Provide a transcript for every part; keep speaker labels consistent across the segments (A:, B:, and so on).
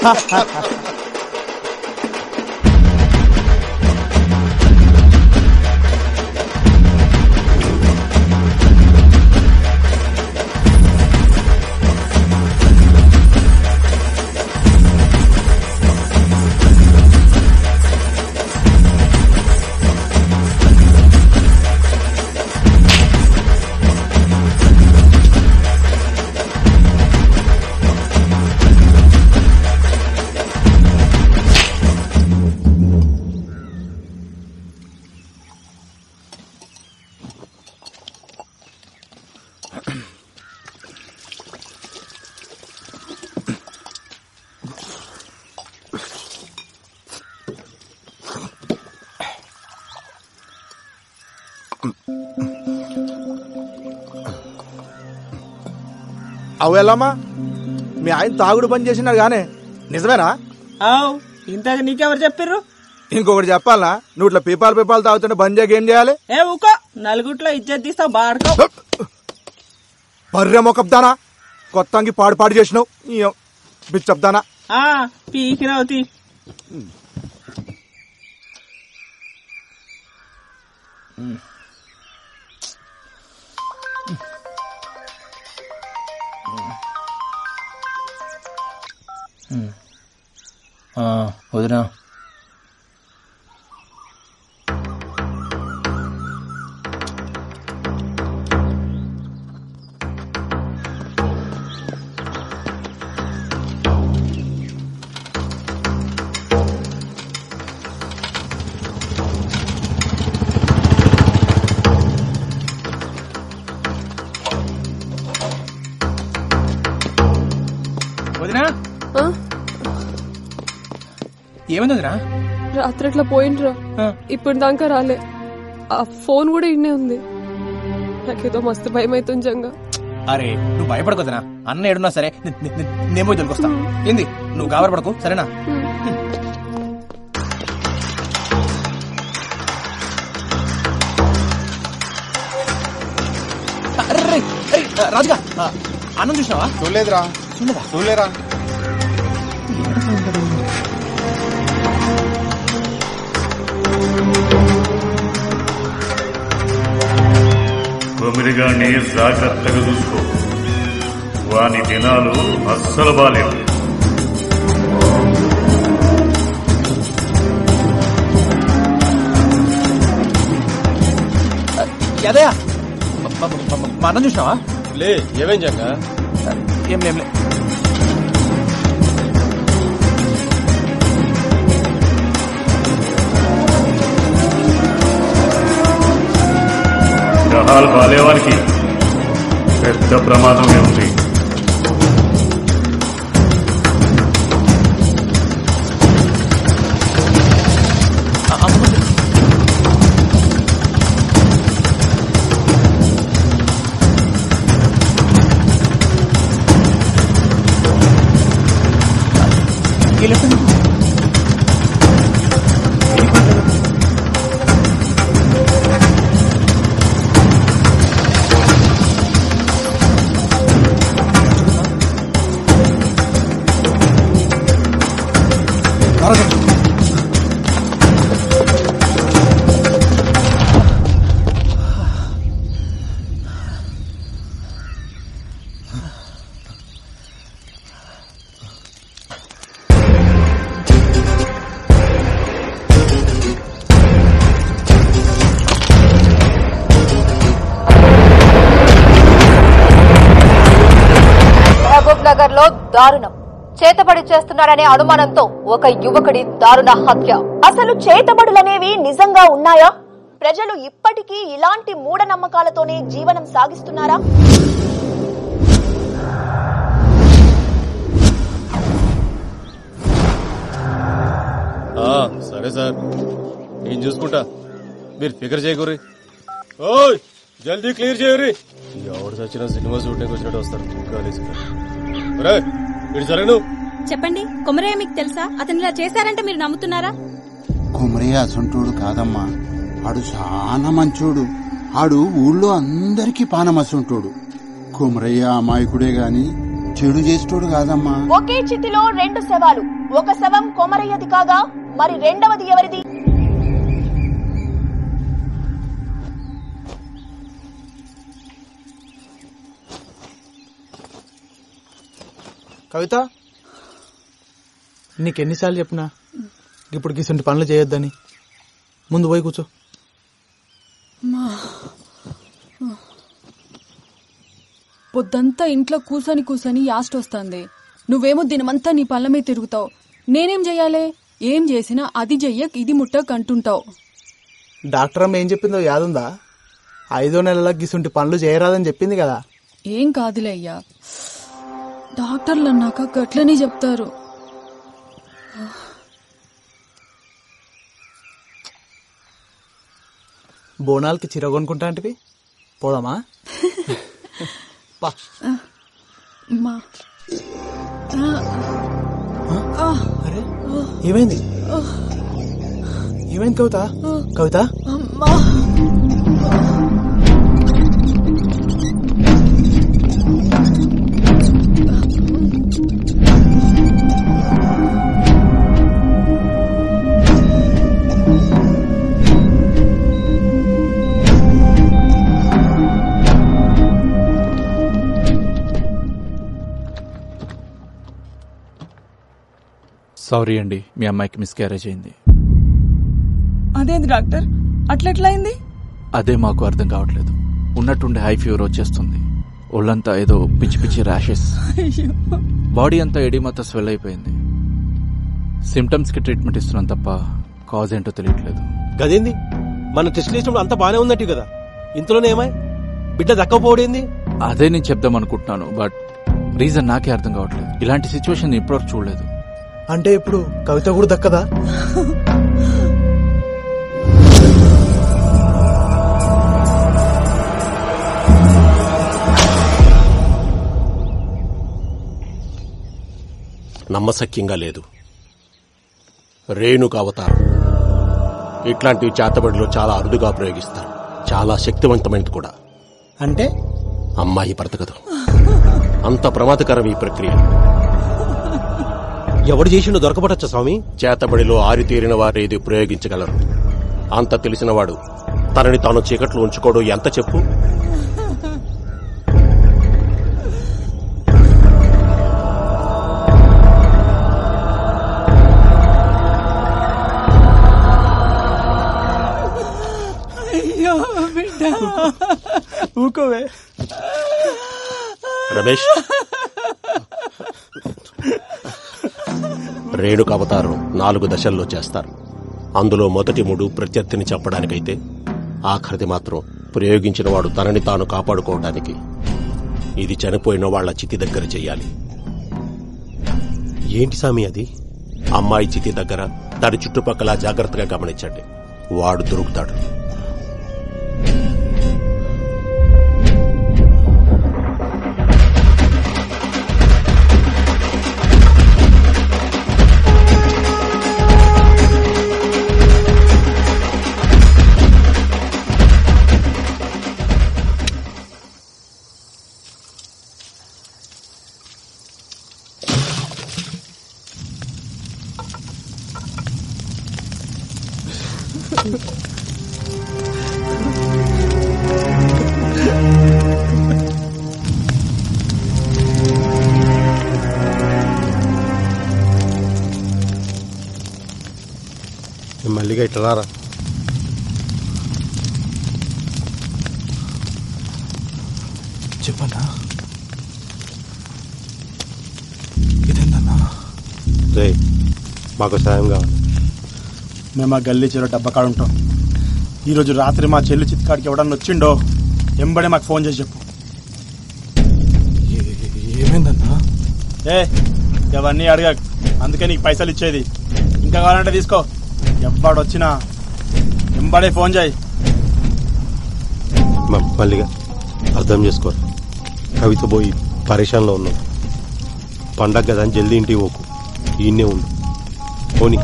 A: అవు ఎల్లమ్మా మీ ఆయన తాగుడు పని చేసినాడు గానే నిజమేనా
B: అవు ఇంతకు నీకెవరు చెప్పిర్రు
A: ఇంకొకటి చెప్పాలా నువ్వు ఇట్లా పీపాలు పీపాలు తాగుతుంటే బంద్ చేయక ఏం చేయాలి
B: ఏ ఊకో నలుగుట్లో ఇజ్జత్ తీస్తావు బాడుకో
A: బర్రె మొకబ్దానా కొత్తంగి పాడు పాడు చేసినావు ఈ బిచ్చబ్దానా
B: ఆ పీకినావు తీ
C: వదినా వదినా
D: ఆ?
C: ఏమైంది వదినా
D: రాత్రి అట్లా పోయిండ్రా
C: ఆ.
D: ఇప్పుడు దాకా రాలే ఆ ఫోన్ కూడా ఇన్నే ఉంది నాకేదో మస్తు భయం అవుతుంది జంగా
C: అరే నువ్వు భయపడకొద్దునా అన్న ఏడున్నా సరే నే- నే- నే- నేను పోయి దొరికొస్తా ఏంది నువ్వు గాబరపడకు సరేనా అరే, అరే, అరే, రాజుగా ఆ, అన్నం చూసినావా
E: చూడలేదురా
C: చూడలేదా
E: చూడలేరా
F: కొమిరిగాన్ని జాగ్రత్తగా చూసుకో వాని దినాలు అస్సలు బాలేవు
C: యాదయ్య మ- మ- మ- మా అన్నం చూసినావా
E: లే ఏమేం జంగా
C: ఏం లేం లే
F: గ్రహాలు బాలేవానికి పెద్ద ప్రమాదమే ఉంది
C: ఆ, అమ్మ. ఈ లెఫ్ట్ ఎందుకు?
G: మహబూబ్ నగర్ లో దారుణం చేతబడి చేస్తున్నారనే అనుమానంతో ఒక యువకుడి దారుణ హత్య అసలు చేతబడులనేవి నిజంగా ఉన్నాయా ప్రజలు ఇప్పటికీ ఇలాంటి మూఢనమ్మకాలతోనే జీవనం సాగిస్తున్నారా
E: సరే సార్ నేను చూసుకుంటా మీరు ఫికర్ చేయకూరి ఓయ్ జల్దీ క్లియర్ చేయరి ఎవడు చచ్చిన సినిమా షూటింగ్ వచ్చినట్టు వస్తారు కాలేజీకి ఒరేయ్, ఇటు జరగను
H: చెప్పండి కొమరయ్య మీకు తెలుసా అతను ఇలా చేశారంటే మీరు నమ్ముతున్నారా
I: కుమరయ్య అసంటోడు కాదమ్మా ఆడు చాలా మంచోడు ఆడు ఊళ్ళో అందరికీ పానమసంటోడు కుమరయ్య అమాయకుడే గాని చెడు చేసేటోడు కాదమ్మా
G: ఒకే చితిలో రెండు శవాలు ఒక శవం కొమరయ్యది కాగా మరి రెండవది ఎవరిది
A: కవిత నీకెన్నిసార్లు చెప్పినా ఇప్పుడు గిసంటి పనులు చేయొద్దని ముందు పోయి కూర్చో
J: పొద్దంతా ఇంట్లో కూసని కూసని యాస్ట్ వస్తుంది నువ్వేమో దినమంతా నీ పళ్ళ మీద తిరుగుతావు నేనేం చెయ్యాలే ఏం చేసినా అది చెయ్యక్ ఇది ముట్టక్ అంటుంటావు
A: డాక్టర్ అమ్మ ఏం చెప్పిందో యాదుందా ఐదో నెలల గిసుంటి పనులు చేయరాదని చెప్పింది కదా
J: ఏం కాదులే అయ్యా డాక్టర్లు అన్నాక గట్లనే చెప్తారు
A: బోనాలకి చీర కొనుక్కుంటా అంటివి పోదామా పా
J: మా
A: అరే ఏమైంది ఏమైంది కవిత కవిత
J: అమ్మా
K: సారీ అండి మీ అమ్మాయికి మిస్క్యారేజ్ అయింది
B: అదేంది డాక్టర్ అట్లెట్లయింది
K: అదే మాకు అర్థం కావట్లేదు ఉన్నట్టుండి హై ఫీవర్ వచ్చేస్తుంది ఒళ్ళంతా ఏదో పిచ్చి పిచ్చి ర్యాషెస్ బాడీ అంతా ఎడిమత స్వెల్ అయిపోయింది సిమ్టమ్స్ కి ట్రీట్మెంట్ ఇస్తున్నాం తప్ప కాజ్ ఏంటో తెలియట్లేదు
E: గదేంది మన టెస్ట్ చేసినప్పుడు అంత బానే ఉన్నట్టు కదా ఇంతలోనే ఏమై బిడ్డ దక్కపోవడేంది
K: అదే నేను చెప్దాం అనుకుంటున్నాను బట్ రీజన్ నాకే అర్థం కావట్లేదు ఇలాంటి సిచ్యువేషన్ ఇప్పటివరకు చూడలేదు
A: అంటే ఇప్పుడు కవిత కూడా దక్కదా
E: నమ్మశక్యంగా లేదు రేణుక అవతారం ఇట్లాంటివి చేతబడిలో చాలా అరుదుగా ప్రయోగిస్తారు చాలా శక్తివంతమైనది కూడా
A: అంటే
E: అమ్మాయి బ్రతకదు అంత ప్రమాదకరం ఈ ప్రక్రియ ఎవడు చేసిండో దొరకబడచ్చా స్వామి చేతబడిలో ఆరితేరిన వారు ఇది ప్రయోగించగలరు అంత తెలిసినవాడు తనని తాను చీకట్లో ఉంచుకోడు ఎంత చెప్పు
B: అయ్యో బిడ్డ
A: ఊకోవే
E: రమేష్ రేణుక అవతారం నాలుగు దశల్లో చేస్తారు అందులో మొదటి మూడు ప్రత్యర్థిని చెప్పడానికైతే ఆఖరిది మాత్రం ప్రయోగించిన వాడు తనని తాను కాపాడుకోవడానికి ఇది చనిపోయిన వాళ్ళ చితి దగ్గర చెయ్యాలి ఏంటి సామి అది అమ్మాయి చితి దగ్గర దాని చుట్టుపక్కల జాగ్రత్తగా గమనించండి వాడు దొరుకుతాడు మల్లిగా ఇట్లా రారా
A: చెప్పన్నా ఇదేందన్నా
E: రే మాకు సాయం కావాలి
A: మేము ఆ గల్లీ చెరువు డబ్బా కాడ ఉంటాం ఈరోజు రాత్రి మా చెల్లి చిత్కాడికి ఎవడన్నా వచ్చిండో ఎంబడే మాకు ఫోన్ చేసి చెప్పు ఏమైందన్నా ఏ అవన్నీ అడగ అందుకే నీకు పైసలు ఇచ్చేది ఇంకా కావాలంటే తీసుకో ఎవ్వడు వచ్చినా ఎంబడే ఫోన్ చేయి
E: మ- మల్లిగా అర్థం చేసుకోరు కవిత పోయి పరేషాన్లో ఉన్నాం పండగ కదా అని జల్దీ ఇంటికి పోకు ఈయన్నే ఉండు పోనీ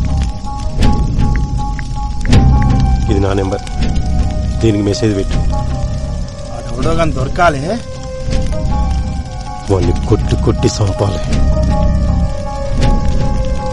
E: ఇది నా నెంబర్ దీనికి మెసేజ్ పెట్టు
A: ఎవడో కానీ దొరకాలే
E: వాళ్ళని కొట్టి కొట్టి చంపాలి